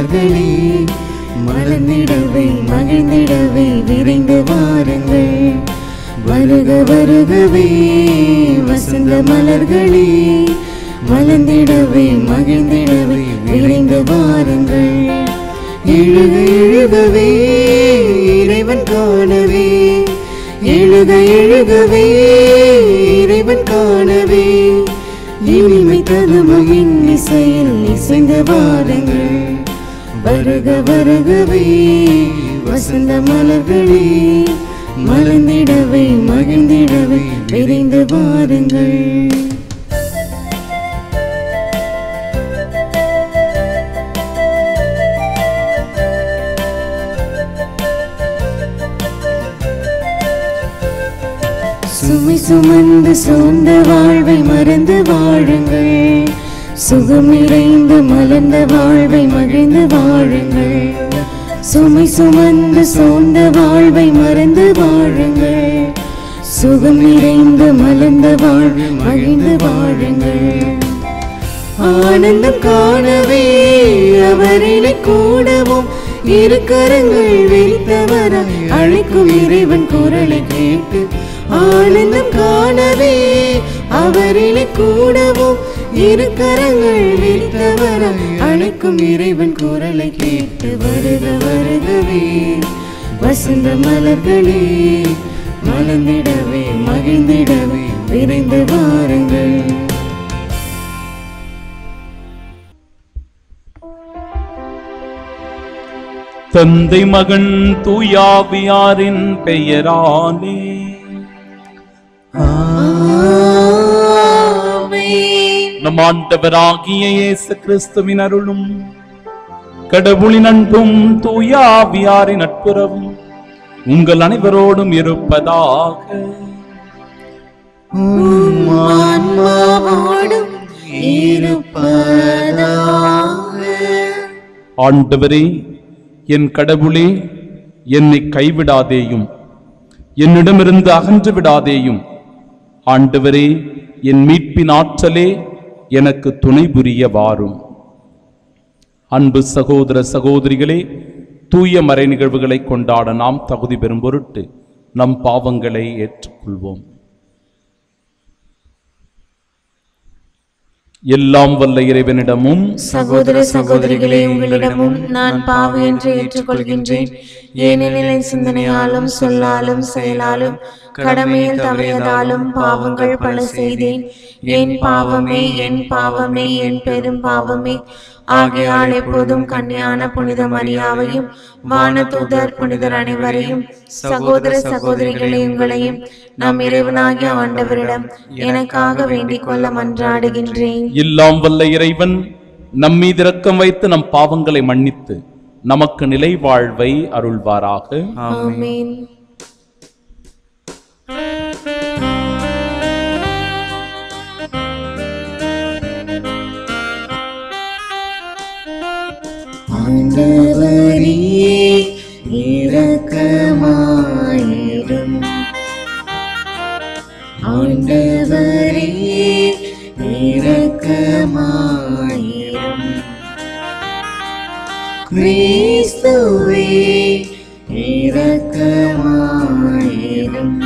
மலர்களே மலர்ந்திடவே மகிழ்ந்திடவே விரைந்து வாருங்கள் வருக வருகவே வசந்த மலர்களே மலர்ந்திடவே மகிழ்ந்திடவே விரைந்து வாருங்கள் எழுக எழுகவே இறைவன் காணவே எழுக எழுகவே இறைவன் காணவே இனிமை தருமையின் இசையில் இசைந்து வாருங்கள் வருக வருகவே வசந்த மலர்களே மலர்ந்திடவே மகிழ்ந்திடவே விரைந்து வாருங்கள் சுமை சுமந்து சோர்ந்த வாழ்வை மறந்து வாழுங்கள் சுகம் நிறைந்து மலர்ந்த வாழ்வை மகிழ்ந்து வாழுங்கள் சுமை சுமந்து சோர்ந்த வாழ்வை மறந்து வாழுங்கள் சுகம் நிறைந்து மலர்ந்த வாழ்வை மகிழ்ந்து வாழுங்கள் ஆனந்தம் காணவே அவரினை கூடவும் இரு கரங்கள் விரித்தவராய் அழைக்கும் இறைவன் குரலை கேட்டு ஆனந்தம் காணவே அவரினை கூடவும் இரு கரங்கள் விரித்தவராய் அழைக்கும் இறைவன் குரலை கேட்டு வருக வருகவே வசந்த மலர்களே மலர்ந்திடவே மகிழ்ந்திடவே விரைந்து வாருங்கள் தந்தை மகன் தூயாவியாரின் பெயராலே நம் ஆண்டவராகிய இயேசு கிறிஸ்துவின் அருளும் கடவுளின் அன்பும் தூயாவியாரின் நட்புறவும் உங்கள் அனைவரோடும் இருப்பதாக ஆன்மாவோடும் இருப்பதாக ஆண்டவரே என் கடவுளே என்னை கைவிடாதேயும் என்னிடமிருந்து அகன்று விடாதேயும் ஆண்டவரே என் மீட்பின் ஆற்றலே எனக்கு துணை புரிய வாரும் அன்பு சகோதர சகோதரிகளே தூய மறை நிகழ்வுகளை கொண்டாட நாம் தகுதி பெறும் பொருட்டு நம் பாவங்களை ஏற்றுக்கொள்வோம் எல்லாம் வல்ல இறைவனிடமும் சகோதர சகோதரிகளே உங்களிடமும் நான் பாவி என்று ஏற்றுக்கொள்கின்றேன் ஏனெனில் என் சிந்தனையாலும் சொல்லாலும் செயலாலும் கடமையில் தவறியதாலும் பாவங்கள் பல செய்தேன் என் பாவமே என் பாவமே என் பெரும் பாவமே ஆகையால் எப்போதும் கன்னியான புனித மரியாவையும் வானதூதர் புனிதர் அனைவரையும் சகோதர சகோதரிகளே உங்களையும் நம் இறைவனாகிய ஆண்டவரிடம் எனக்காக வேண்டிக் கொள்ள மன்றாடுகின்றேன் எல்லாம் வல்ல இறைவன் நம் மீது இரக்கம் வைத்து நம் பாவங்களை மன்னித்து நமக்கு நிலை வாழ்வை அருள்வாராக ஆமென் ஆண்டவரே இரக்கமாயிரும் ஆண்டவரே இரக்கமாயிரும் கிறிஸ்துவே இரக்கமாயிரும்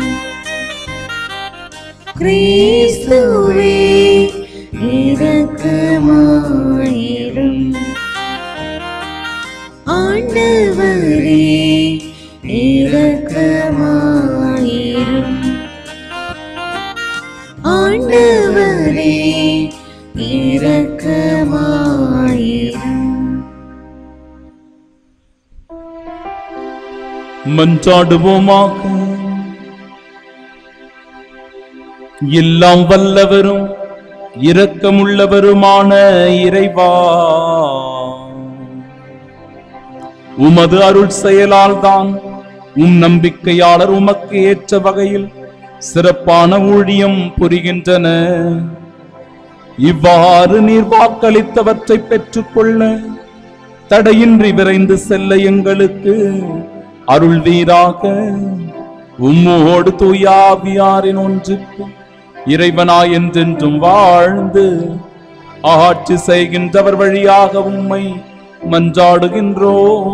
கிறிஸ்துவே இரக்கமாயிரும் ஆண்டவரே இரக்கமாயிரும் ஆண்டவரே இரக்கமாயிரும் மன்றாடுவோமாக எல்லாம் வல்லவரும் இரக்கமுள்ளவருமான இறைவா உமது அருள் செயலால் தான் உம் நம்பிக்கையாளர் உமக்கு ஏற்ற வகையில் சிறப்பான ஊழியம் புரிகின்றன இவ்வாறு நீர் வாக்களித்தவற்றை பெற்றுக்கொள்ள தடையின்றி விரைந்து செல்ல எங்களுக்கு அருள் வீராக உம்மோடு தூயாவியாரின் ஒன்றுக்கு இறைவனாய் என்றென்றும் வாழ்ந்து ஆட்சி செய்கின்றவர் வழியாக உம்மை மன்றாடுகின்றோம்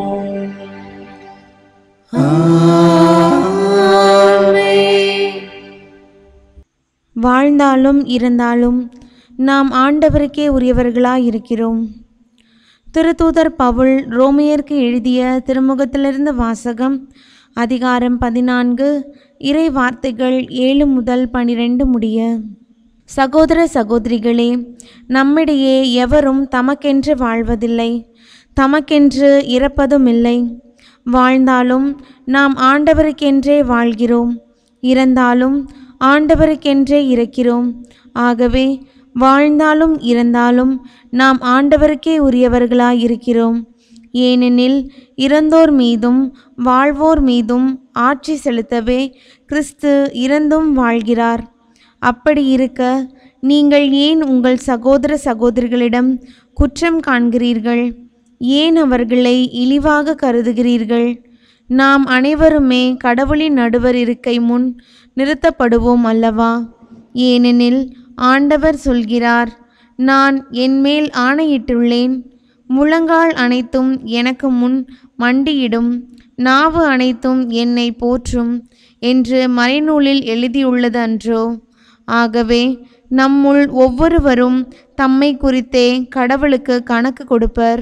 வாழ்ந்தாலும் இறந்தாலும் நாம் ஆண்டவருக்கே உரியவர்களாய் இருக்கிறோம் திருத்தூதர் பவுல் ரோமியருக்கு எழுதிய திருமுகத்திலிருந்து வாசகம் அதிகாரம் பதினான்கு இறை வார்த்தைகள் ஏழு முதல் பனிரெண்டு முடிய சகோதர சகோதரிகளே நம்மிடையே எவரும் தமக்கென்று வாழ்வதில்லை தமக்கென்று இறப்பதும் இல்லை வாழ்ந்தாலும் நாம் ஆண்டவருக்கென்றே வாழ்கிறோம் இறந்தாலும் ஆண்டவருக்கென்றே இருக்கிறோம் ஆகவே வாழ்ந்தாலும் இறந்தாலும் நாம் ஆண்டவருக்கே உரியவர்களாய் இருக்கிறோம் ஏனெனில் இறந்தோர் மீதும் வாழ்வோர் மீதும் ஆட்சி செலுத்தவே கிறிஸ்து இறந்தும் வாழ்கிறார் அப்படி இருக்க நீங்கள் ஏன் உங்கள் சகோதர சகோதரிகளிடம் குற்றம் காண்கிறீர்கள் ஏன் அவர்களை இழிவாக கருதுகிறீர்கள் நாம் அனைவருமே கடவுளின் நடுவர் இருக்கை முன் நிறுத்தப்படுவோம் அல்லவா ஏனெனில் ஆண்டவர் சொல்கிறார் நான் என்மேல் ஆணையிட்டுள்ளேன் முழங்கால் அனைத்தும் எனக்கு முன் மண்டியிடும் நாவு அனைத்தும் என்னை போற்றும் என்று மறைநூலில் எழுதியுள்ளது அன்றோ ஆகவே நம்முள் ஒவ்வொருவரும் தம்மை குறித்தே கடவுளுக்கு கணக்கு கொடுப்பர்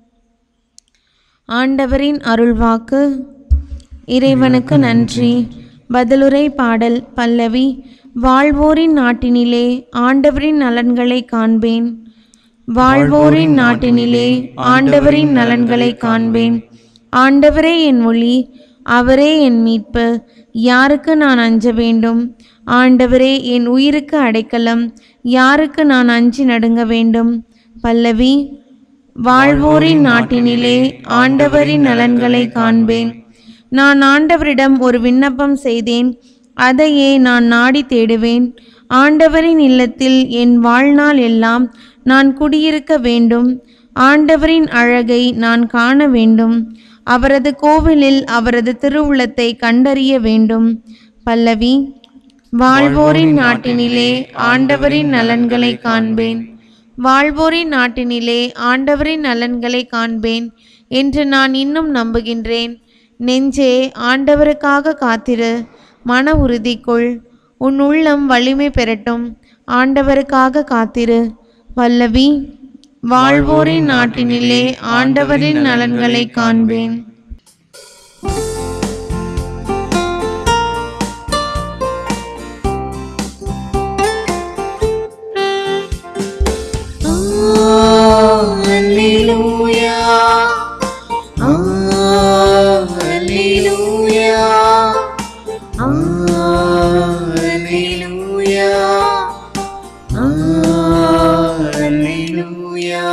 ஆண்டவரின் அருள்வாக்கு இறைவனுக்கு நன்றி பதிலுரை பாடல் பல்லவி வாழ்வோரின் நாட்டினிலே ஆண்டவரின் நலன்களை காண்பேன் வாழ்வோரின் நாட்டினிலே ஆண்டவரின் நலன்களை காண்பேன் ஆண்டவரே என் மொழி அவரே என் மீட்பு யாருக்கு நான் அஞ்ச வேண்டும் ஆண்டவரே என் உயிருக்கு அடைக்கலம் யாருக்கு நான் அஞ்சி நடுங்க வேண்டும் பல்லவி வாழ்வோரின் நாட்டினிலே ஆண்டவரின் நலன்களை காண்பேன் நான் ஆண்டவரிடம் ஒரு விண்ணப்பம் செய்தேன் அதையே நான் நாடி தேடுவேன் ஆண்டவரின் இல்லத்தில் என் வாழ்நாள் எல்லாம் நான் குடியிருக்க வேண்டும் ஆண்டவரின் அழகை நான் காண வேண்டும் அவரது கோவிலில் அவரது திருவுளத்தை கண்டறிய வேண்டும் பல்லவி வாழ்வோரின் நாட்டினிலே ஆண்டவரின் நலன்களை காண்பேன் வாழ்வோரின் நாட்டினிலே ஆண்டவரின் நலன்களை காண்பேன் என்று நான் இன்னும் நம்புகின்றேன் நெஞ்சே ஆண்டவருக்காக காத்திரு மன உறுதிக்குள் உன் உள்ளம் வலிமை பெறட்டும் ஆண்டவருக்காக காத்திரு வல்லவி வாழ்வோரின் நாட்டினிலே ஆண்டவரின் நலன்களை காண்பேன் Alleluia. Alleluia. Alleluia. Alleluia.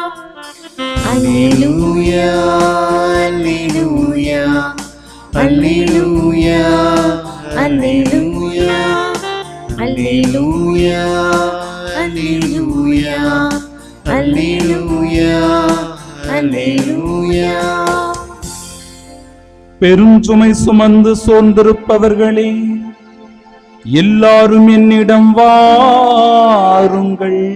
Alleluia. Alleluia. Alleluia. Alleluia. Alleluia. Alleluia. Alleluia. Alleluia. பெருஞ்சுமை சுமந்து சோர்ந்திருப்பவர்களே எல்லாரும் என்னிடம் வாருங்கள்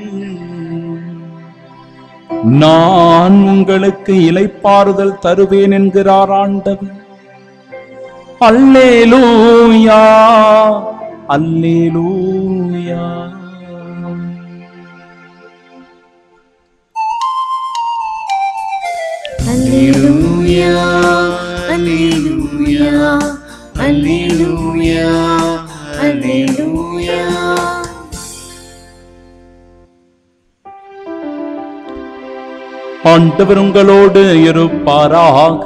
நான் உங்களுக்கு இலைப்பாறுதல் தருவேன் என்கிறார் ஆண்டவர் அல்லேலூயா அல்லேலூயா Alleluia. Alleluia. Alleluia. Alleluia. ஆண்டவர் உங்களோடு இருப்பாராக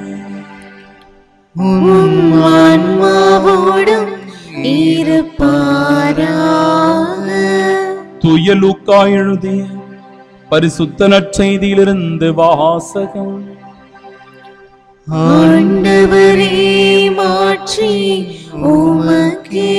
உம் ஆன்மாவோடும் இருப்பாராக தூய லூக்கா எழுதிய பரிசுத்த நற்செய்தியிலிருந்து வாசகம் ஆண்டவரே மாற்றி உமக்கே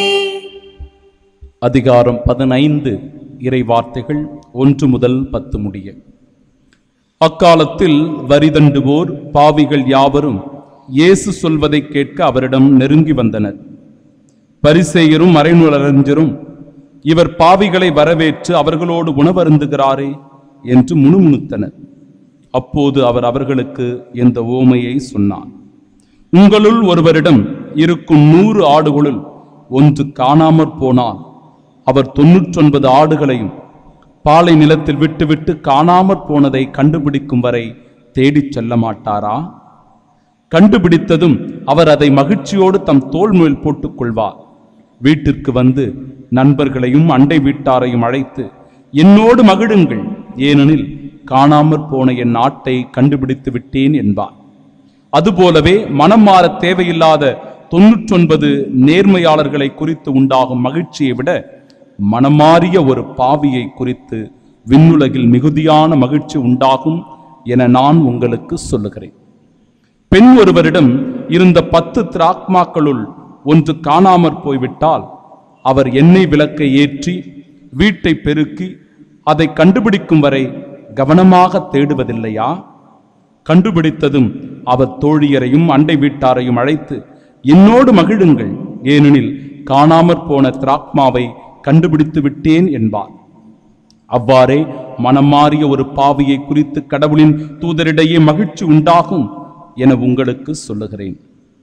அதிகாரம் பதினைந்து இறை வார்த்தைகள் ஒன்று முதல் பத்து முடிய அக்காலத்தில் வரிதண்டுவோர் பாவிகள் யாவரும் இயேசு சொல்வதை கேட்க அவரிடம் நெருங்கி வந்தனர் பரிசேயரும் மறைநூலறிஞரும் இவர் பாவிகளை வரவேற்று அவர்களோடு உணவருந்துகிறாரே என்று முணுமுணுத்தனர் அப்போது அவர் அவர்களுக்கு இந்த ஓமையை சொன்னார் உங்களுள் ஒருவரிடம் இருக்கும் நூறு ஆடுகளுள் ஒன்று காணாமற் போனால் அவர் தொன்னூற்றொன்பது ஆடுகளையும் பாலை நிலத்தில் விட்டுவிட்டு காணாமற் போனதை கண்டுபிடிக்கும் வரை தேடிச் செல்ல மாட்டாரா கண்டுபிடித்ததும் அவர் அதை மகிழ்ச்சியோடு தம் தோள் மேல் போட்டுக் கொள்வார் வீட்டிற்கு வந்து நண்பர்களையும் அண்டை வீட்டாரையும் அழைத்து என்னோடு மகிழுங்கள் ஏனெனில் காணாமற் போன என் ஆட்டை கண்டுபிடித்து விட்டேன் என்பார் அதுபோலவே மனம் மாற தேவையில்லாத தொன்னூற்றொன்பது நேர்மையாளர்களை குறித்து உண்டாகும் மகிழ்ச்சியை விட மனமாறிய ஒரு பாவியை குறித்து விண்ணுலகில் மிகுதியான மகிழ்ச்சி உண்டாகும் என நான் உங்களுக்கு சொல்லுகிறேன் பெண் ஒருவரிடம் இருந்த பத்து திராக்மாக்களுள் ஒன்று காணாமற் போய்விட்டால் அவர் எண்ணெய் விளக்கை ஏற்றி வீட்டை பெருக்கி அதை கண்டுபிடிக்கும் வரை கவனமாக தேடுவதில்லையா கண்டுபிடித்ததும் அவர் தோழியரையும் அண்டை வீட்டாரையும் அழைத்து என்னோடு மகிழுங்கள் ஏனெனில் காணாமற் போன திராக்மாவை கண்டுபிடித்து விட்டேன் என்பார் அவ்வாறே மனம் மாறிய ஒரு பாவியை குறித்து கடவுளின் தூதரிடையே மகிழ்ச்சி உண்டாகும் என உங்களுக்கு சொல்லுகிறேன்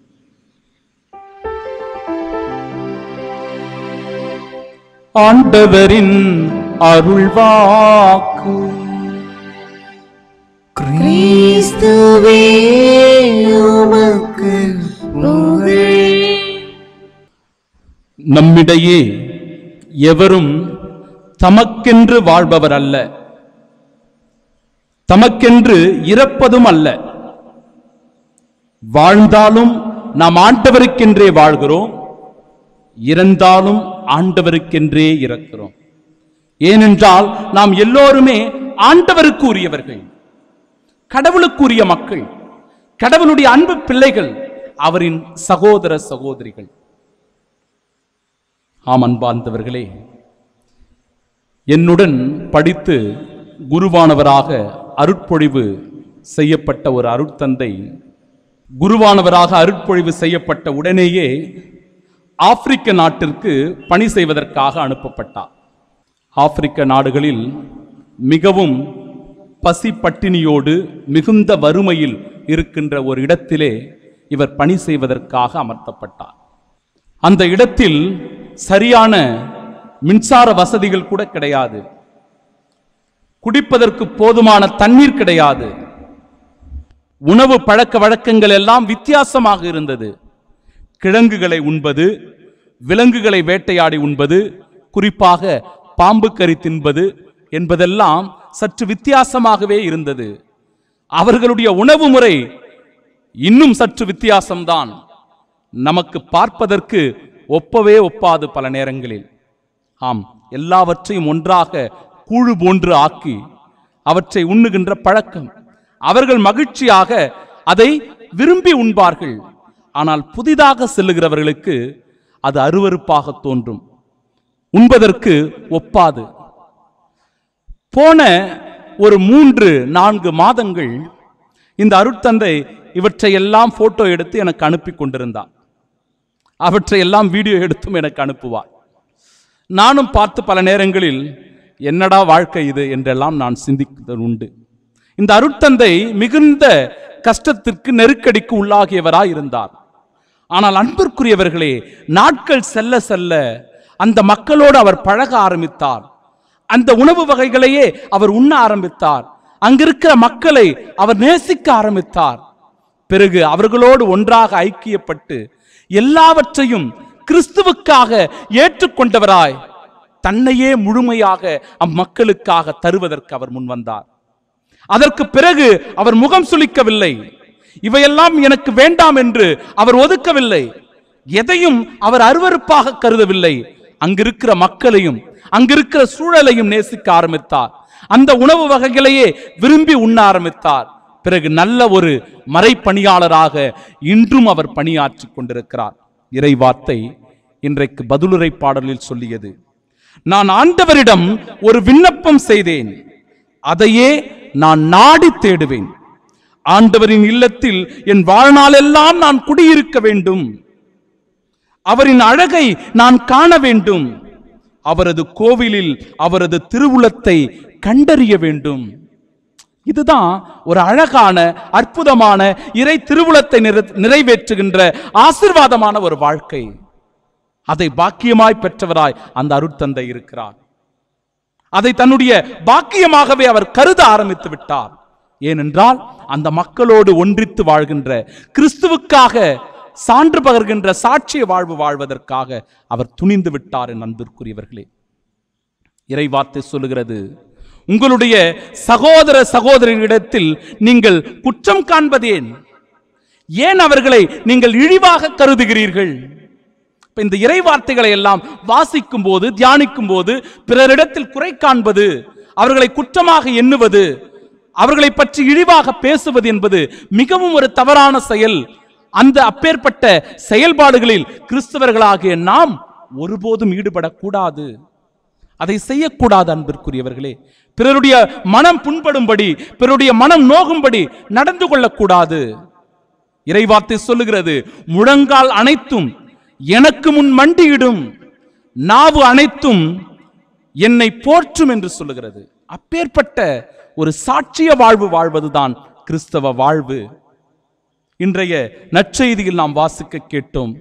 ஆண்டவரின் அருள்வாக்கு கிறிஸ்துவே உமக்கு புகழ் நம்மிடையே எவரும் தமக்கென்று வாழ்பவர் அல்ல தமக்கென்று இறப்பதும் அல்ல வாழ்ந்தாலும் நாம் ஆண்டவருக்கென்றே வாழ்கிறோம் இறந்தாலும் ஆண்டவருக்கென்றே இறக்கிறோம் ஏனென்றால் நாம் எல்லோருமே ஆண்டவருக்கு உரியவர்கள் கடவுளுக்குரிய மக்கள் கடவுளுடைய அன்பு பிள்ளைகள் அவரின் சகோதர சகோதரிகள் ஆம் அன்பார்ந்தவர்களே என்னுடன் படித்து குருவானவராக அருட்பொழிவு செய்யப்பட்ட ஒரு அருட்தந்தை குருவானவராக அருட்பொழிவு செய்யப்பட்ட உடனேயே ஆப்பிரிக்க நாட்டிற்கு பணி செய்வதற்காக அனுப்பப்பட்டார் ஆப்பிரிக்க நாடுகளில் மிகவும் பசி பட்டினியோடு மிகுந்த வறுமையில் இருக்கின்ற ஒரு இடத்திலே இவர் பணி செய்வதற்காக அமர்த்தப்பட்டார் அந்த இடத்தில் சரியான மின்சார வசதிகள் கூட கிடையாது குடிப்பதற்கு போதுமான தண்ணீர் கிடையாது உணவு பழக்க வழக்கங்கள் எல்லாம் வித்தியாசமாக இருந்தது கிழங்குகளை உண்பது விலங்குகளை வேட்டையாடி உண்பது குறிப்பாக பாம்பு கறி தின்பது என்பதெல்லாம் சற்று வித்தியாசமாகவே இருந்தது அவர்களுடைய உணவு முறை இன்னும் சற்று வித்தியாசம்தான் நமக்கு பார்ப்பதற்கு ஒப்பவே ஒப்பாது பல நேரங்களில் ஆம் எல்லாவற்றையும் ஒன்றாக கூழு போன்று ஆக்கி அவற்றை உண்ணுகின்ற பழக்கம் அவர்கள் மகிழ்ச்சியாக அதை விரும்பி உண்பார்கள் ஆனால் புதிதாக செல்லுகிறவர்களுக்கு அது அருவருப்பாக தோன்றும் உண்பதற்கு ஒப்பாது போன ஒரு மூன்று நான்கு மாதங்கள் இந்த அருட்தந்தை இவற்றையெல்லாம் போட்டோ எடுத்து எனக்கு அனுப்பி கொண்டிருந்தார் அவற்றையெல்லாம் வீடியோ எடுத்தும் எனக்கு அனுப்புவார் நானும் பார்த்து பல நேரங்களில் என்னடா வாழ்க்கை இது என்றெல்லாம் நான் சிந்தித்தது உண்டு இந்த அருட்தந்தை மிகுந்த கஷ்டத்திற்கு நெருக்கடிக்கு உள்ளாகியவராய் இருந்தார் ஆனால் அன்பிற்குரியவர்களே நாட்கள் செல்ல செல்ல அந்த மக்களோடு அவர் பழக ஆரம்பித்தார் அந்த உணவு வகைகளையே அவர் உண்ண ஆரம்பித்தார் அங்கிருக்கிற மக்களை அவர் நேசிக்க ஆரம்பித்தார் பிறகு அவர்களோடு ஒன்றாக ஐக்கியப்பட்டு எல்லாவற்றையும் கிறிஸ்துவுக்காக ஏற்றுக்கொண்டவராய் தன்னையே முழுமையாக அம்மக்களுக்காக தருவதற்கு அவர் முன்வந்தார் அதற்கு பிறகு அவர் முகம் சுளிக்கவில்லை இவையெல்லாம் எனக்கு வேண்டாம் என்று அவர் ஒதுக்கவில்லை எதையும் அவர் அருவருப்பாக கருதவில்லை அங்கிருக்கிற மக்களையும் அங்கிருக்கிற சூழலையும் நேசிக்க ஆரம்பித்தார் அந்த உணவு வகைகளையே விரும்பி உண்ண ஆரம்பித்தார் பிறகு நல்ல ஒரு மறைப்பணியாளராக இன்றும் அவர் பணியாற்றி கொண்டிருக்கிறார் இறைவார்த்தை இன்றைக்கு பதிலுரை பாடலில் சொல்லியது நான் ஆண்டவரிடம் ஒரு விண்ணப்பம் செய்தேன் அதையே நான் நாடி தேடுவேன் ஆண்டவரின் இல்லத்தில் என் வாழ்நாளெல்லாம் நான் குடியிருக்க வேண்டும் அவரின் அழகை நான் காண வேண்டும் அவரது கோவிலில் அவரது திருவுளத்தை கண்டறிய வேண்டும் இதுதான் ஒரு அழகான அற்புதமான இறை திருவுளத்தை நிறை- நிறைவேற்றுகின்ற ஆசிர்வாதமான ஒரு வாழ்க்கை அதை பாக்கியமாய் பெற்றவராய் அந்த அருட்தந்தை இருக்கிறார் அதை தன்னுடைய பாக்கியமாகவே அவர் கருத ஆரம்பித்து விட்டார் ஏனென்றால் அந்த மக்களோடு ஒன்றித்து வாழ்கின்ற கிறிஸ்துவுக்காக சான்று பகர்கின்ற சாட்சிய வாழ்வு வாழ்வதற்காக அவர் துணிந்து விட்டார் என் அன்பிற்குரியவர்களே இறைவார்த்தை சொல்லுகிறது உங்களுடைய சகோதர சகோதரிகளிடத்தில் நீங்கள் குற்றம் காண்பதேன் ஏன் அவர்களை நீங்கள் இழிவாக கருதுகிறீர்கள் இப்ப இந்த இறை வார்த்தைகளை எல்லாம் வாசிக்கும் போது தியானிக்கும் போது பிறரிடத்தில் குறை காண்பது அவர்களை குற்றமாக எண்ணுவது அவர்களை பற்றி இழிவாக பேசுவது என்பது மிகவும் ஒரு தவறான செயல் அந்த அப்பேற்பட்ட செயல்பாடுகளில் கிறிஸ்தவர்களாகிய நாம் ஒருபோதும் ஈடுபடக்கூடாது அதை செய்யக்கூடாது அன்பிற்குரியவர்களே பிறருடைய மனம் புண்படும்படி பிறருடைய மனம் நோகும்படி நடந்து கொள்ளக்கூடாது இறைவார்த்தை சொல்லுகிறது முழங்கால் அனைத்தும் எனக்கு முன் மண்டியிடும் நாவு அனைத்தும் என்னை போற்றும் என்று சொல்லுகிறது அப்பேற்பட்ட ஒரு சாட்சிய வாழ்வு வாழ்வதுதான் கிறிஸ்தவ வாழ்வு இன்றைய நற்செய்தியில் நாம் வாசிக்க கேட்டோம்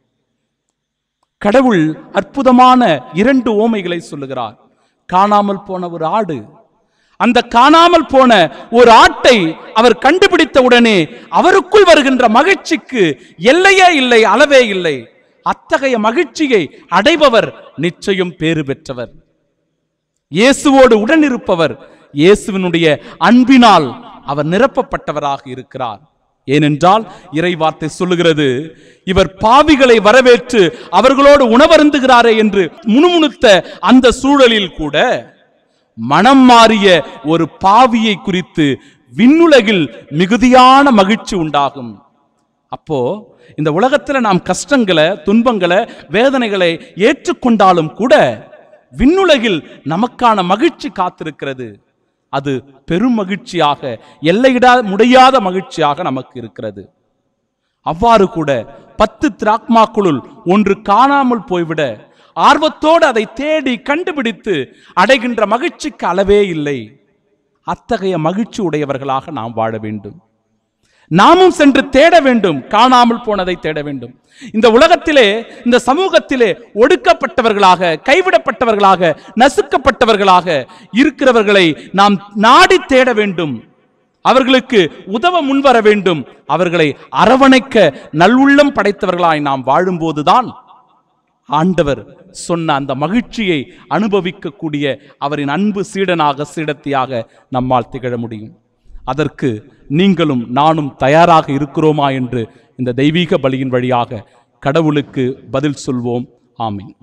கடவுள் அற்புதமான இரண்டு ஓமைகளை சொல்லுகிறார் காணாமல் போன ஒரு ஆடு அந்த காணாமல் போன ஒரு ஆட்டை அவர் கண்டுபிடித்த உடனே அவருக்குள் வருகின்ற மகிழ்ச்சிக்கு எல்லையே இல்லை அளவே இல்லை அத்தகைய மகிழ்ச்சியை அடைபவர் நிச்சயம் பேறு பெற்றவர் இயேசுவோடு உடனிருப்பவர் இயேசுவினுடைய அன்பினால் அவர் நிரப்பப்பட்டவராக இருக்கிறார் ஏனென்றால் இறை வார்த்தை சொல்லுகிறது இவர் பாவிகளை வரவேற்று அவர்களோடு உணவருந்துகிறாரே என்று முணுமுணுத்த அந்த சூழலில் கூட மனம் மாறிய ஒரு பாவியை குறித்து விண்ணுலகில் மிகுதியான மகிழ்ச்சி உண்டாகும் அப்போ இந்த உலகத்துல நாம் கஷ்டங்களை துன்பங்களை வேதனைகளை ஏற்றுக்கொண்டாலும் கூட விண்ணுலகில் நமக்கான மகிழ்ச்சி காத்திருக்கிறது அது பெரும் மகிழ்ச்சியாக எல்லையிட முடியாத மகிழ்ச்சியாக நமக்கு இருக்கிறது அவ்வாறு கூட பத்து திராக்மாக்களுள் ஒன்று காணாமல் போய்விட ஆர்வத்தோடு அதை தேடி கண்டுபிடித்து அடைகின்ற மகிழ்ச்சிக்கு அளவே இல்லை அத்தகைய மகிழ்ச்சி உடையவர்களாக நாம் வாழ வேண்டும் நாமும் சென்று தேட வேண்டும் காணாமல் போனதை தேட வேண்டும் இந்த உலகத்திலே இந்த சமூகத்திலே ஒடுக்கப்பட்டவர்களாக கைவிடப்பட்டவர்களாக நசுக்கப்பட்டவர்களாக இருக்கிறவர்களை நாம் நாடி தேட வேண்டும் அவர்களுக்கு உதவ முன்வர வேண்டும் அவர்களை அரவணைக்க நல்லுள்ளம் படைத்தவர்களாய் நாம் வாழும்போதுதான் ஆண்டவர் சொன்ன அந்த மகிழ்ச்சியை அனுபவிக்கக்கூடிய அவரின் அன்பு சீடனாக சீடத்தியாக நம்மால் திகழ முடியும் அதற்கு நீங்களும் நானும் தயாராக இருக்கிறோமா என்று இந்த தெய்வீக பலியின் வழியாக கடவுளுக்கு பதில் சொல்வோம் ஆமீன்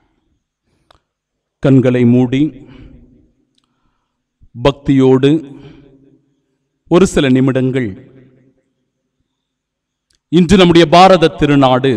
கண்களை மூடி பக்தியோடு ஒரு சில நிமிடங்கள் இன்று நம்முடைய பாரத திருநாடு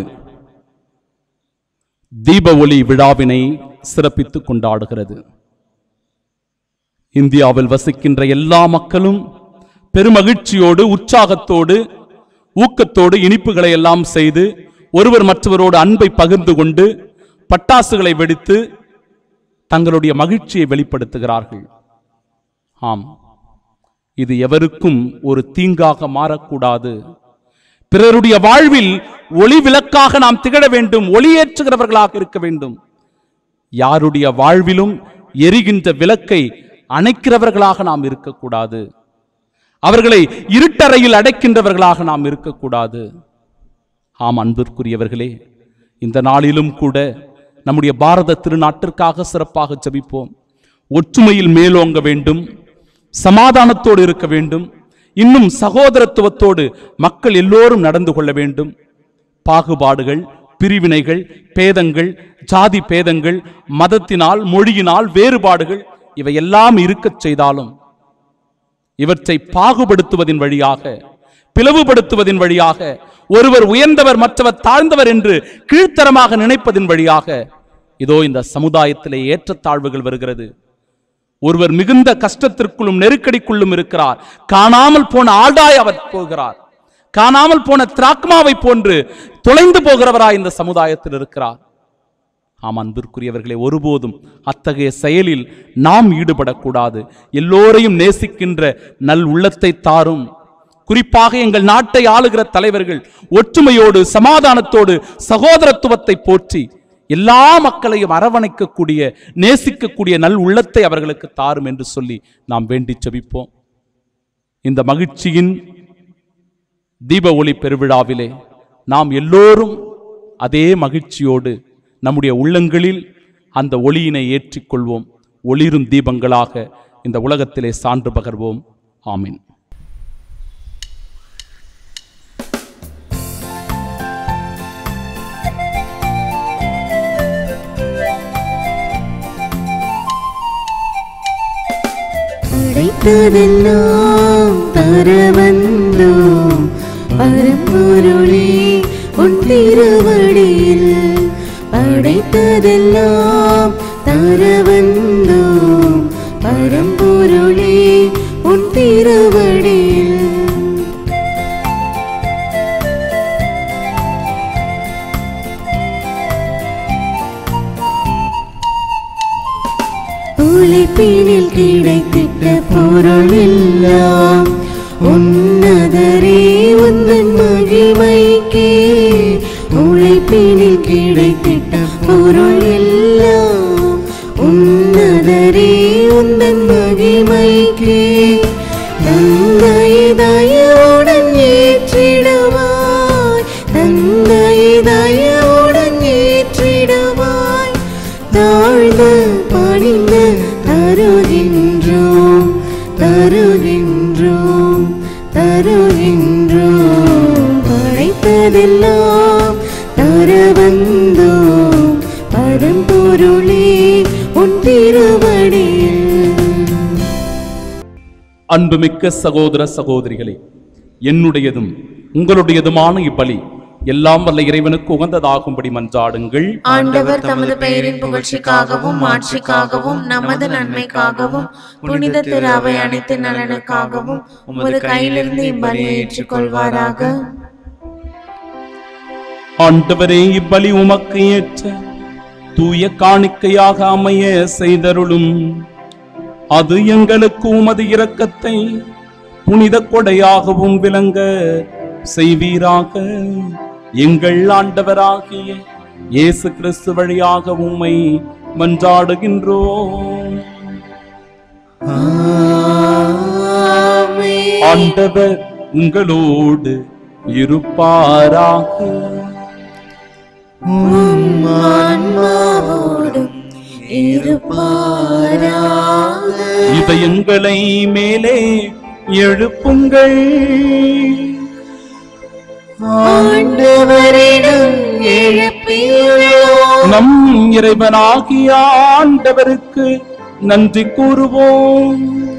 தீப ஒளி விழாவினை சிறப்பித்து கொண்டாடுகிறது இந்தியாவில் வசிக்கின்ற எல்லா மக்களும் பெருமகிழ்ச்சியோடு உற்சாகத்தோடு ஊக்கத்தோடு இனிப்புகளை எல்லாம் செய்து ஒருவர் மற்றவரோடு அன்பை பகிர்ந்து கொண்டு பட்டாசுகளை வெடித்து தங்களுடைய மகிழ்ச்சியை வெளிப்படுத்துகிறார்கள் ஆம் இது எவருக்கும் ஒரு தீங்காக மாறக்கூடாது பிறருடைய வாழ்வில் ஒளி விளக்காக நாம் திகழ வேண்டும் ஒளியேற்றுகிறவர்களாக இருக்க வேண்டும் யாருடைய வாழ்விலும் எரிகின்ற விளக்கை அணைக்கிறவர்களாக நாம் இருக்கக்கூடாது அவர்களை இருட்டறையில் அடைக்கின்றவர்களாக நாம் இருக்கக்கூடாது ஆம் அன்பிற்குரியவர்களே இந்த நாளிலும் கூட நம்முடைய பாரத திருநாட்டிற்காக சிறப்பாக ஜெபிப்போம் ஒற்றுமையில் மேலோங்க வேண்டும் சமாதானத்தோடு இருக்க வேண்டும் இன்னும் சகோதரத்துவத்தோடு மக்கள் எல்லோரும் நடந்து கொள்ள வேண்டும் பாகுபாடுகள் பிரிவினைகள் பேதங்கள் ஜாதி பேதங்கள் மதத்தினால் மொழியினால் வேறுபாடுகள் இவையெல்லாம் இருக்கச் செய்தாலும் இவற்றை பாகுபடுத்துவதின் வழியாக பிளவுபடுத்துவதின் வழியாக ஒருவர் உயர்ந்தவர் மற்றவர் தாழ்ந்தவர் என்று கீழ்த்தரமாக நினைப்பதின் வழியாக இதோ இந்த சமுதாயத்திலே ஏற்றத்தாழ்வுகள் வருகிறது ஒருவர் மிகுந்த கஷ்டத்திற்குள்ளும் நெருக்கடிக்குள்ளும் இருக்கிறார் காணாமல் போன ஆடாய் அவர் போகிறார் காணாமல் போன திராக்மாவை போன்று தொலைந்து போகிறவராய் இந்த சமுதாயத்தில் இருக்கிறார் ஆம் அன்பிற்குரியவர்களே ஒருபோதும் அத்தகைய செயலில் நாம் ஈடுபடக்கூடாது எல்லோரையும் நேசிக்கின்ற நல் உள்ளத்தை தாரும் குறிப்பாக எங்கள் நாட்டை ஆளுகிற தலைவர்கள் ஒற்றுமையோடு சமாதானத்தோடு சகோதரத்துவத்தை போற்றி எல்லா மக்களையும் அரவணைக்கக்கூடிய நேசிக்கக்கூடிய நல் உள்ளத்தை அவர்களுக்கு தாரும் என்று சொல்லி நாம் வேண்டி செபிப்போம் இந்த மகிழ்ச்சியின் தீப ஒளி பெருவிழாவிலே நாம் எல்லோரும் அதே மகிழ்ச்சியோடு நம்முடைய உள்ளங்களில் அந்த ஒளியினை ஏற்றிக்கொள்வோம் ஒளிரும் தீபங்களாக இந்த உலகத்திலே சான்று பகர்வோம் ஆமீன் படைத்ததெல்லாம் தர வந்தோம் பரம்பொருளே உன் திருவடியில் படைத்ததெல்லாம் தர வந்தோம் பரம்பொருளே உன் திருவடியில் உழைப்பினில் கிடைத்திட்ட பொருள் எல்லாம் உன்னதரே உந்தன் மகிமைக்கே உழைப்பினில் கிடைத்திட்ட பொருள் எல்லாம் உன்னதரே உந்தன் மகிமைக்கே தந்தை தயவுடன் ஏற்றிடுவாய் தந்தை தயவுடன் ஏற்றிடுவாய் தாழ்ந்த பணிந்த தருகின்றோம் தருகின்றோம் தருகின்றோம் படைத்ததெல்லாம் தர வந்தோம் பரம்பொருளே உன் திருவடியில் அன்புமிக்க சகோதர சகோதரிகளே என்னுடையதும் உங்களுடையதுமான இப்பலி எல்லாம் வல்ல இறைவனுக்கு உகந்ததாகும்படி மன்றாடுங்கள் ஆண்டவர் தமது பெயரின் புகழ்ச்சிக்காகவும் மாட்சிக்காகவும் நமது நன்மைக்காகவும் புனித திரு அவை அனைத்து நலனுக்காகவும் உமது கையிலிருந்து இப்பலியை ஏற்றுக்கொள்வாராக ஆண்டவரே இப்பலி உமக்கு ஏற்ற தூய காணிக்கையாக அமைய செய்தருளும் அது எங்களுக்கு உமது இரக்கத்தை புனித கொடையாகவும் விளங்க செய்வீராக எங்கள் ஆண்டவராகிய இயேசு கிறிஸ்து வழியாக உம்மை மன்றாடுகின்றோம் ஆண்டவர் உங்களோடு இருப்பாராக ஆன்மாவோடும் இருப்பாராக இதயங்களை மேலே எழுப்புங்கள் ஆண்டவரிடம் எழுப்பியுள்ளோம் நம் இறைவனாகிய ஆண்டவருக்கு நன்றி கூறுவோம்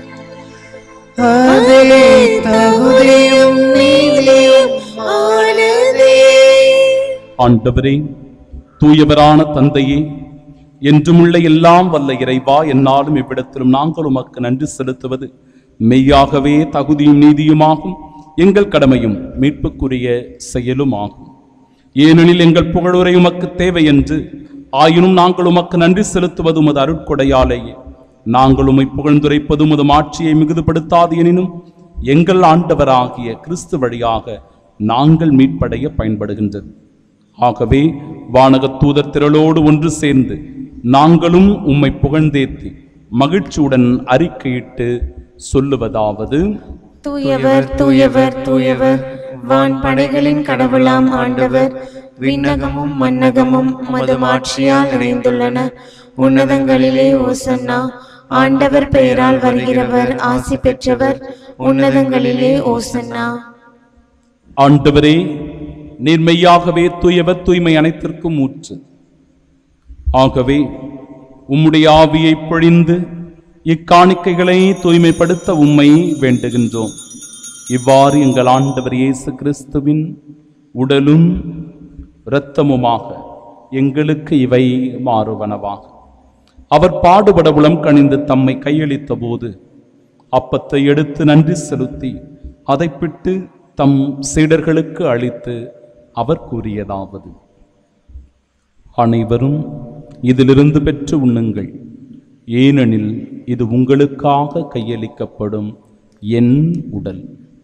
அதிலே தகுதியும் நீதியும் ஆனதே ஆண்டவரே தூயவரான தந்தையே என்றுமுள்ள எல்லாம் வல்ல இறைவா என்னாலும் இவ்விடத்திலும் நாங்கள் உமக்கு நன்றி செலுத்துவது மெய்யாகவே தகுதியும் நீதியுமாகும் எங்கள் கடமையும் மீட்புக்குரிய செயலுமாகும் ஏனெனில் எங்கள் புகழுரை உமக்கு தேவை என்று ஆயினும் நாங்கள் உமக்கு நன்றி செலுத்துவது உமது அருட்கொடையாலேயே நாங்கள் உம்மை புகழ்ந்துரைப்பது உமது ஆட்சியை மிகுதுபடுத்தாது எனினும் எங்கள் ஆண்டவராகிய கிறிஸ்து வழியாக நாங்கள் மீட்படைய பயன்படுகின்றது ஆகவே வானகத் தூதர் திரளோடு ஒன்று சேர்ந்து நாங்களும் உம்மை புகழ்ந்தேத்தி மகிழ்ச்சியுடன் அறிக்கையிட்டு சொல்லுவதாவது தூயவர் தூயவர் தூயவர் வான் படைகளின் கடவுளாம் ஆண்டவர் விண்ணகமும் மன்னகமும் உமது மாட்சியால் நிறைந்துள்ளன உன்னதங்களிலே ஓசன்னா ஆண்டவர் பெயரால் வருகிறவர் ஆசி பெற்றவர் உன்னதங்களிலே ஓசன்னா ஆண்டவரே நீர்மையாகவே தூயவர் தூய்மை அனைத்திற்கும் ஊற்று ஆகவே உம்முடைய ஆவியை பொழிந்து இக்காணிக்கைகளை தூய்மைப்படுத்த உம்மை வேண்டுகின்றோம் இவ்வாறு எங்கள் ஆண்டவர் இயேசு கிறிஸ்துவின் உடலும் இரத்தமுமாக எங்களுக்கு இவை மாறுவனவாக அவர் பாடுபட உளம் கணிந்து தம்மை கையளித்த போது அப்பத்தை எடுத்து நன்றி செலுத்தி அதை பிட்டு தம் சீடர்களுக்கு அளித்து அவர் கூறியதாவது அனைவரும் இதிலிருந்து பெற்று உண்ணுங்கள் ஏனெனில் இது உங்களுக்காக கையளிக்கப்படும் என் உடல்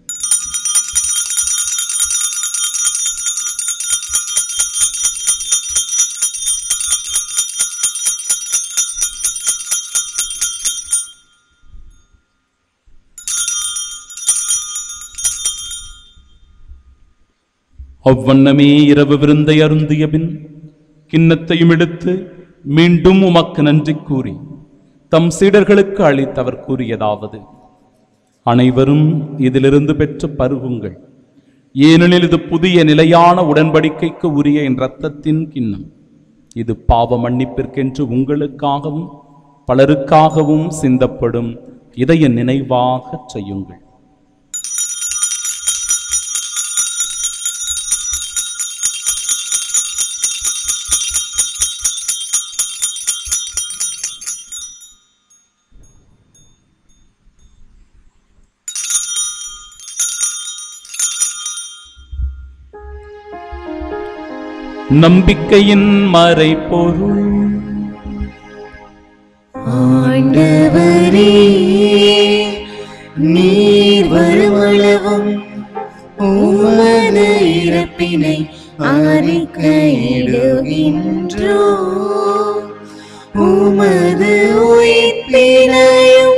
அவ்வண்ணமே இரவு விருந்தை அருந்திய பின் கிண்ணத்தையும் எடுத்து மீண்டும் உமக்கு நன்றி கூறி தம் சீடர்களுக்கு அளித்தவர் கூறியதாவது அனைவரும் இதிலிருந்து பெற்று பருகுங்கள் ஏனெனில் இது புதிய நிலையான உடன்படிக்கைக்கு உரிய என் இரத்தத்தின் கிண்ணம் இது பாவ மன்னிப்பிற்கென்று உங்களுக்காகவும் பலருக்காகவும் சிந்தப்படும் இதய நினைவாகச் செய்யுங்கள் நம்பிக்கையின் மறைபொருள் ஆண்டவரே நீர் வருமளவும் உமது இறப்பினை அறிக்கையிடுகின்றோ உமது உயிர்ப்பினையும்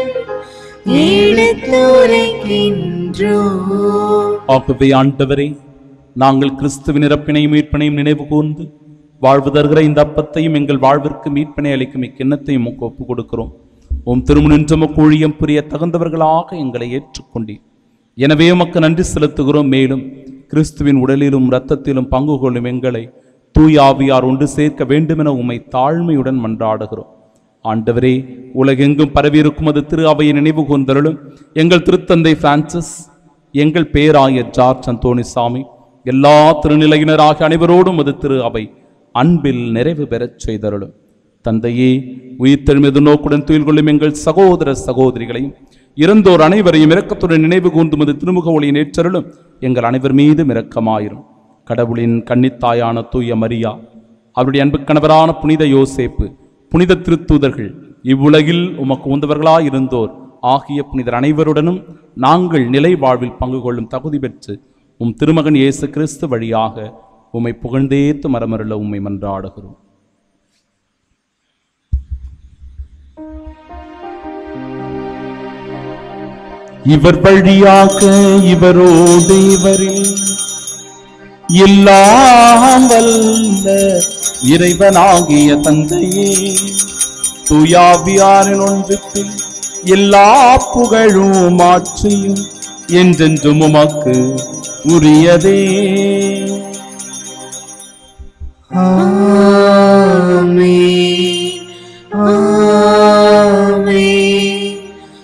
எடுத்துரைக்கின்றோ ஆகவே ஆண்டவரே நாங்கள் கிறிஸ்துவின் இறப்பினையும் மீட்பினையும் நினைவு கூர்ந்து வாழ்வு தருகிற இந்த அப்பத்தையும் எங்கள் வாழ்விற்கு மீட்பினை அளிக்கும் இக்கிண்ணத்தையும் உமக்கு ஒப்புக் கொடுக்கிறோம் உம் திருமுனின்ற ஊழியம் புரிய தகுந்தவர்களாக எங்களை ஏற்றுக்கொண்டீர் எனவே உமக்கு நன்றி செலுத்துகிறோம் மேலும் கிறிஸ்துவின் உடலிலும் இரத்தத்திலும் பங்கு கொள்ளும் எங்களை தூய் ஆவியார் ஒன்று சேர்க்க வேண்டுமென உம்மை தாழ்மையுடன் மன்றாடுகிறோம் ஆண்டவரே உலகெங்கும் பரவியிருக்கும் அது திரு அவையை நினைவு கூர்ந்தருளும் எங்கள் திருத்தந்தை பிரான்சிஸ் எங்கள் பேராயர் ஜார்ஜ் அந்தோணிசாமி எல்லா திருநிலையினராக அனைவரோடும் அது திரு அவை அன்பில் நிறைவு பெறச் செய்தருளும் தந்தையே உயிர்த்தெழும் எதிர்நோக்குடன் துயில் கொள்ளும் எங்கள் சகோதர சகோதரிகளையும் இறந்தோர் அனைவரையும் இரக்கத்துடன் நினைவு கூர்ந்தும் அது திருமுக ஒளியின் ஏற்றருளும் எங்கள் அனைவர் மீதும் இரக்கமாயிரும் கடவுளின் கன்னித்தாயான தூய மரியா அவருடைய அன்பு கணவரான புனித யோசேப்பு புனித திருத்தூதர்கள் இவ்வுலகில் உமக்கு உந்தவர்களாயிருந்தோர் ஆகிய புனிதர் அனைவருடனும் நாங்கள் நிலை வாழ்வில் பங்கு கொள்ளும் தகுதி பெற்று உம் திருமகன் இயேசு கிறிஸ்து வழியாக உம்மை புகழ்ந்தேத்து மரமருள உம்மை மன்றாடுகிறோம் இவர் வழியாக இவரோடு இவரில் எல்லாம் வல்ல இறைவனாகிய தந்தையே தூயாவியாரின் ஒன்றுத்தில் எல்லா புகழும் ஆட்சியும் என்றென்றும் உமக்கு உரியதே ஆமென் ஆமென்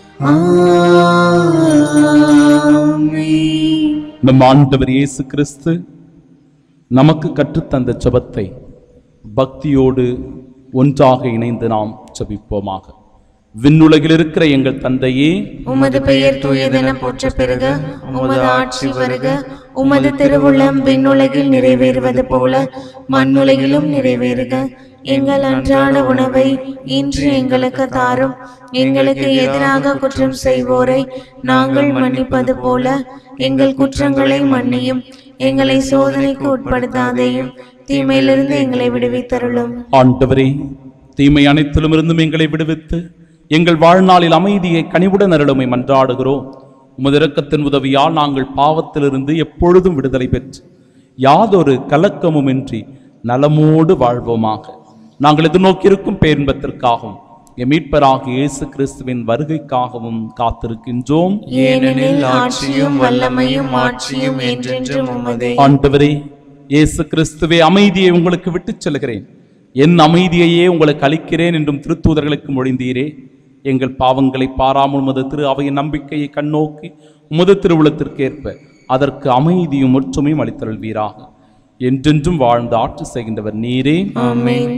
ஆமென் நம் ஆண்டவர் இயேசு கிறிஸ்து நமக்கு கற்றுத்தந்த ஜெபத்தை பக்தியோடு ஒன்றாக இணைந்து நாம் ஜெபிப்போமாக விண்ணுலகில் இருக்கிற எங்கள் தந்தையே உமது பெயர் தூயதென போற்ற பெருக உமது ஆட்சி வருக உமது திருவுள்ளம் விண்ணுலகில் நிறைவேறுவது போல மண்ணுலகிலும் நிறைவேறுக எங்கள் அன்றாட உணவை இன்று எங்களுக்கு தாரும் எங்களுக்கு எதிராக குற்றம் செய்வோரை நாங்கள் மன்னிப்பது போல எங்கள் குற்றங்களை மன்னியும் எங்களை சோதனைக்கு உட்படுத்தாதேயும் தீமையிலிருந்து எங்களை விடுவித்தருளும் ஆண்டவரே தீமை அனைத்திலும் இருந்தும் எங்களை விடுவித்து எங்கள் வாழ்நாளில் அமைதியை கனிவுடன் அருளுமை மன்றாடுகிறோம் உமது இரக்கத்தின் உதவியால் நாங்கள் பாவத்திலிருந்து எப்பொழுதும் விடுதலை பெற்று யாதொரு கலக்கமுமின்றி நலமோடு வாழ்வோமாக நாங்கள் எதிர்நோக்கியிருக்கும் பேரின்பத்திற்காகவும் எம் மீட்பராகிய இயேசு கிறிஸ்துவின் வருகைக்காகவும் காத்திருக்கின்றோம் ஏனெனில் ஆட்சியும் வல்லமையும் ஆட்சியும் என்றென்றும் உமதே ஆண்டவரே இயேசு கிறிஸ்துவே அமைதியை உங்களுக்கு விட்டுச் செல்கிறேன் என் அமைதியையே உங்களுக்கு அளிக்கிறேன் என்றும் திருத்தூதர்களுக்கு மொழிந்தீரே எங்கள் பாவங்களை பாராமல் உமது திரு அவையின் நம்பிக்கையை கண்ணோக்கி உமது திருவுளத்திற்கேற்ப அதற்கு அமைதியும் ஒற்றுமையும் அளித்தருள்வீராக என்றென்றும் வாழ்ந்து ஆட்சி செய்கின்றவர் நீரே ஆமென்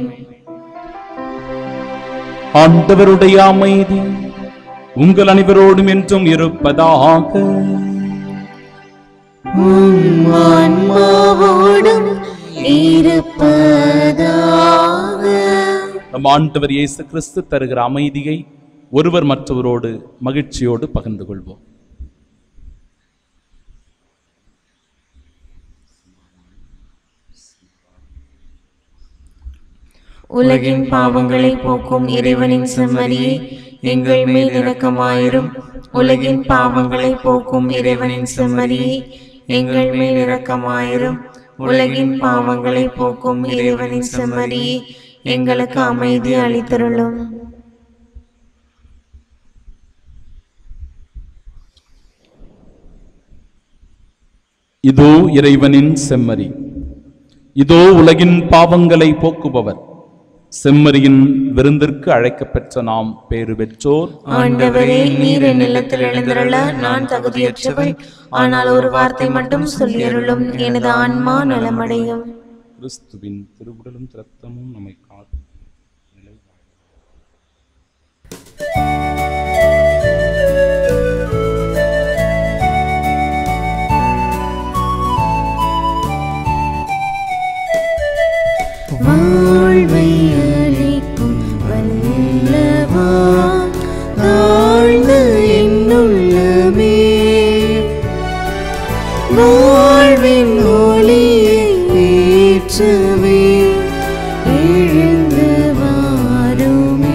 ஆண்டவருடைய அமைதி உங்கள் அனைவரோடும் என்றும் இருப்பதாக உம் ஆன்மாவோடும் இருப்பதாக நம் ஆண்டவர் இயேசு கிறிஸ்து தருகிற அமைதியை ஒருவர் மற்றவரோடு மகிழ்ச்சியோடு பகிர்ந்து கொள்வோம் உலகின் பாவங்களை போக்கும் இறைவனின் செம்மறியே எங்கள் மேல் இரக்கமாயிரும் உலகின் பாவங்களை போக்கும் இறைவனின் செம்மறியே எங்கள் மேல் இரக்கமாயிரும் உலகின் பாவங்களை போக்கும் இறைவனின் செம்மறியே எங்களுக்கு அமைதி அளித்தருளும் இதோ இறைவனின் செம்மறி இதோ உலகின் பாவங்களை போக்குபவர் செம்மறியின் விருந்திற்கு அழைக்கப்பெற்ற நாம் பேறு பெற்றோர் ஆண்டவரே நீர் என் நிலத்தில் எழுந்திரள நான் தகுதியற்றவள் ஆனால் ஒரு வார்த்தை மட்டும் சொல்லியருளும் எனது ஆன்மா நலமடையும் கிறிஸ்துவின் திருவுடலும் இரத்தமும் நம்மை காக்கும் வாழ்வை அளிக்கும் வல்லவா தாழ்ந்த என்னுள்ளமே வாழ்வின் ஒளியை ஏற்றவே எழுந்து வாருமே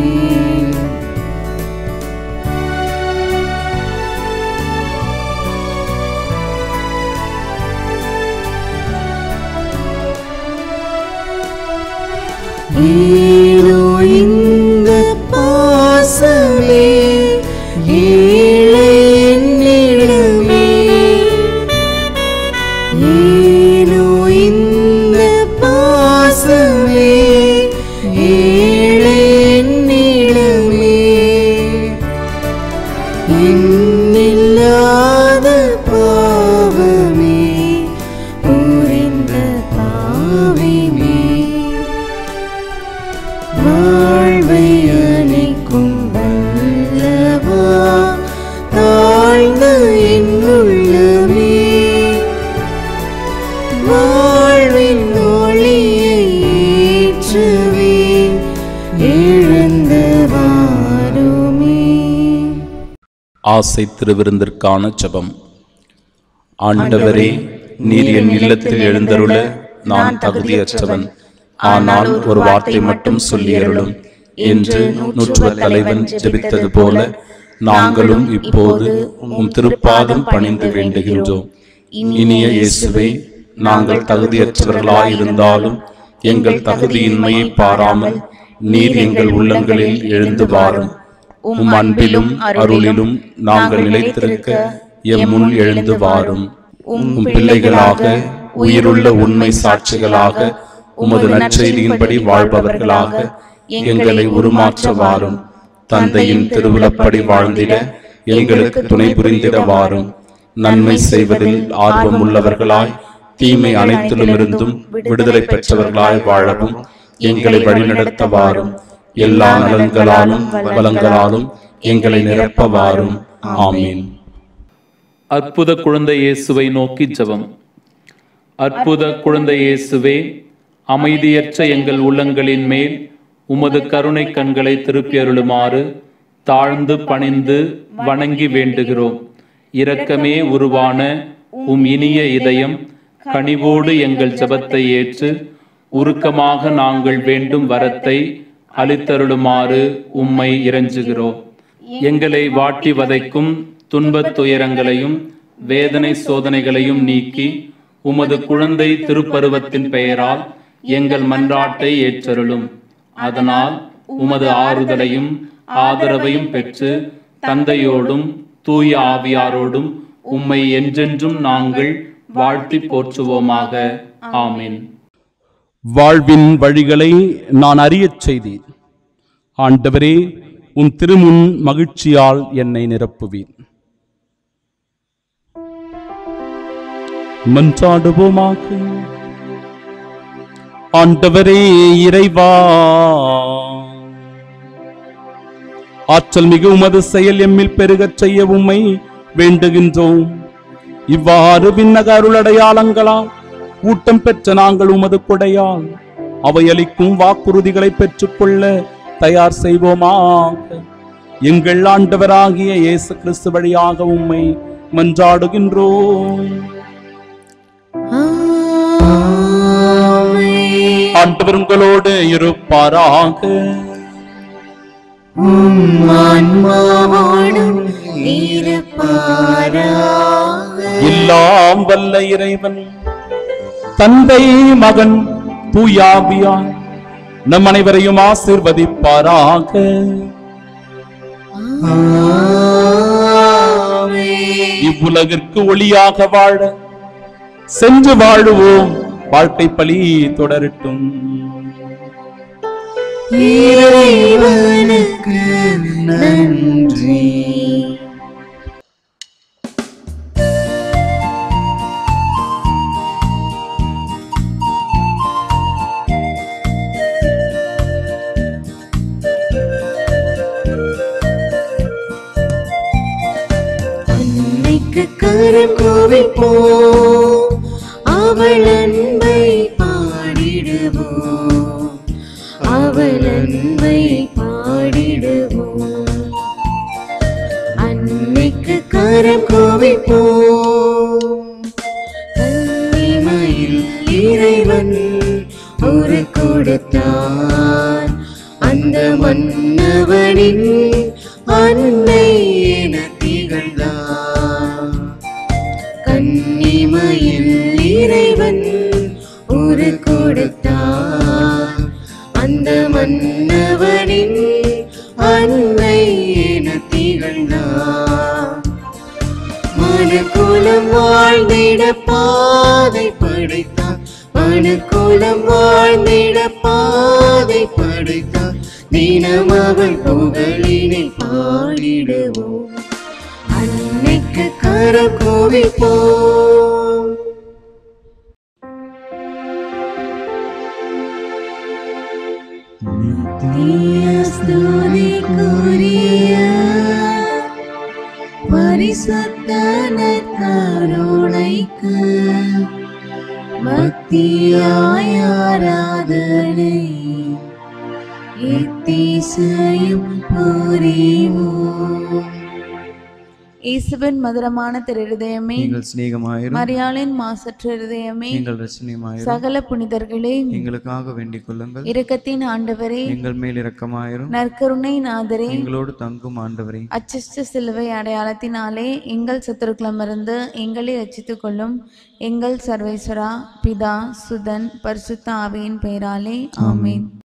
ஏனோ இந்த பாசமே ஏழை என்னிடமே ஏனோ இந்த பாசமே ஏழை என்னிடமே எண்ணில்லாத பாவமே புரிந்த பாவிமே வாழ்வை அணைக்கும் வல்லவா தாழ்ந்த என்னுள்ளமே வாழ்வின் ஒளியை ஏற்றவே எழுந்து வாருமே ஆசை திருவிருந்திற்கான ஜெபம் ஆண்டவரே நீர் என் இல்லத்தில் எழுந்தருள நான் தகுதியற்றவன் ஆனால் ஒரு வார்த்தை மட்டும் சொல்லியருளும் என்று நூற்றுவ தலைவன் ஜெபித்தது போல நாங்களும் இப்போது உம் திருப்பாதம் பணிந்து வேண்டுகின்றோம் இனிய இயேசுவே நாங்கள் தகுதியற்றவர்களாயிருந்தாலும் எங்கள் தகுதியின்மையை பாராமல் நீர் எங்கள் உள்ளங்களில் எழுந்து வாரும் உம் அன்பிலும் அருளிலும் நாங்கள் நிலைத்திருக்க எம் முன் எழுந்து வாரும் உம் பிள்ளைகளாக உயிருள்ள உண்மை சாட்சிகளாக உமது நற்செய்தியின்படி வாழ்பவர்களாக எங்களை உருமாற்ற வாரும் தந்தையின் திருவிழப்படி வாழ்ந்திட எங்களுக்கு துணை புரிந்திட வாரும் நன்மை செய்வதில் ஆர்வம் உள்ளவர்களாய் தீமை அனைத்திலுமிருந்தும் விடுதலை பெற்றவர்களாய் வாழவும் எங்களை வழிநடத்த வாரும் எல்லா நலன்களாலும் வளங்களாலும் எங்களை நிரப்ப வாரும் ஆமீன் அற்புத குழந்தை இயேசுவை நோக்கி ஜெபம் அற்புத குழந்தை இயேசுவே அமைதியற்ற எங்கள் உள்ளங்களின் மேல் உமது கருணை கண்களை திருப்பி அருளுமாறு தாழ்ந்து பணிந்து வணங்கி வேண்டுகிறோம் இரக்கமே உருவான உம் இனிய இதயம் கனிவோடு எங்கள் ஜெபத்தை ஏற்று உருக்கமாக நாங்கள் வேண்டும் வரத்தை அளித்தருளுமாறு உம்மை இறைஞ்சுகிறோம் எங்களை வாட்டி வதைக்கும் துன்பத் துயரங்களையும் வேதனை சோதனைகளையும் நீக்கி உமது குழந்தை திருப்பருவத்தின் பெயரால் எங்கள் மன்றாட்டை ஏற்றருளும் அதனால் உமது ஆறுதலையும் ஆதரவையும் பெற்று தந்தையோடும் தூய ஆவியாரோடும் உம்மை என்றென்றும் நாங்கள் வாழ்த்தி போற்றுவோமாக ஆமென் வாழ்வின் வழிகளை நான் அறியச் செய்தேன் ஆண்டவரே உன் திருமுன் மகிழ்ச்சியால் என்னை நிரப்புவீர் மன்றாடுவோமாக ஆண்டவரே இறைவா ஆற்றல் மிகு உமது செயல் எம்மில் பெருகச் செய்ய உம்மை வேண்டுகின்றோம் இவ்வாறு விண்ணக அருளடையாளங்களால் ஊட்டம் பெற்ற நாங்கள் உமது கொடையால் அவை அளிக்கும் வாக்குறுதிகளை பெற்றுக்கொள்ள தயார் செய்வோமாக எங்கள் ஆண்டவராகிய இயேசு கிறிஸ்து வழியாக உம்மை மன்றாடுகின்றோம் ஆண்டவர் உங்களோடு இருப்பாராக ஆன்மாவோடும் இருப்பாராக எல்லாம் வல்ல இறைவன் தந்தை மகன் தூயாவியான் நம் அனைவரையும் ஆசிர்வதிப்பாராக இவ்வுலகிற்கு ஒளியாக வாழ சென்று வாழுவோம் வாழ்க்கை பலி தொடரட்டும் இறைவனுக்கு நன்றி அன்னைக்கு கரம் கோவிப்போம் அவள் அன்பை பாடிடுவோம் அவள் அன்பை பாடிடுவோம் அன்னைக்கு கரம் கோவிப்போம் கன்னிமையில் இறைவன் ஒரு கொடுத்தார் அந்த மன்னவனின் அன்னை என திகழ்ந்தார் கன்னிமையில் இறைவன் ஒரு கொடுத்தார் அந்த மன்னவனின் அன்னை என திகழ்ந்தார் மனுக்குலம் வாழ்ந்திட பாதை படைத்தார் மனுக்குலம் வாழ்ந்திட பாதை படைத்தார் தினம் அவள் புகழினை பாடிடுவோம் அன்னைக்கு கரம் கோவிப்போம் நித்திய ஸ்துதிக்குரிய பரிசுத்த நற்கருணைக்கு பக்தியாய் ஆராதனை எத்தீசையும் புரிவோம் இயேசுவின் மதுரமான திருதயமே நீங்கள் சிநேகமாயிரும் மரியாளின் மாசற்ற இருதயமே நீங்கள் ரசனியமாயிரும் சகல புனிதர்களே எங்களுக்காக வேண்டிக் கொள்ளுங்கள் இரக்கத்தின் ஆண்டவரே எங்கள் மேல் இரக்கமாயிரும் நற்கருணை நாதரே எங்களோடு தங்கும் ஆண்டவரே அச்சிஷ்ட சிலுவை அடையாளத்தினாலே எங்கள் சத்துருக்களமிருந்து எங்களை ரட்சித்துக் கொள்ளும் எங்கள் சர்வேஸ்வரா பிதா சுதன் பரிசுத்த ஆவியின் பெயராலே ஆமென்